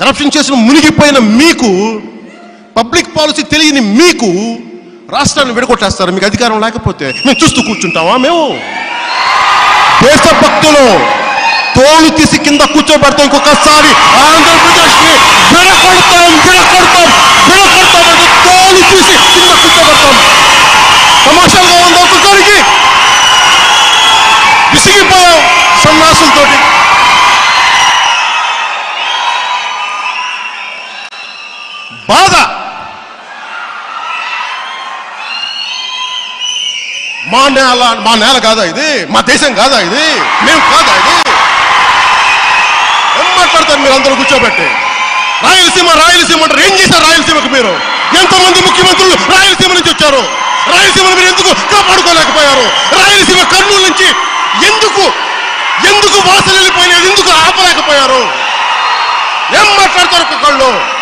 corruption చేసిన మునిగిపోయిన మీకు పబ్లిక్ పాలసీ తెలియని మీకు రాష్ట్రాన్ని విడగొట్టేస్తారు మీకు అధికారం లేకపోతే మేము చూస్తూ కూర్చుంటామా మేము దేశభక్తులు తోలు తీసి కింద కూర్చోబెడతాం ఇంకొకసారి ఆంధ్రప్రదేశ్ ని విడగొడతాం విడగొడతాం విడగొడతాం అంటే తోలు తీసి కింద కూర్చోబెడతాం తమాషాగా ఉంది ఒక్కొక్కరికి విసిగిపోయాం సన్నాసులతోటి బాధ మా నేల మా నేల కాదా ఇది మా దేశం కాదా ఇది మేము కాదా ఇది ఏం మాట్లాడతారు మీరు అందరూ కూర్చోబెట్టి రాయలసీమ రాయలసీమ అంటారు ఏం చేశారు రాయలసీమకు మీరు ఎంతమంది ముఖ్యమంత్రులు రాయలసీమ నుంచి వచ్చారు రాయలసీమను మీరు ఎందుకు కాపాడుకోలేకపోయారు రాయలసీమ కర్నూలు నుంచి ఎందుకు ఎందుకు వాసన వెళ్ళిపోయినాయి ఎందుకు ఆపలేకపోయారు ఏం మాట్లాడతారు ఒక్కొక్కళ్ళు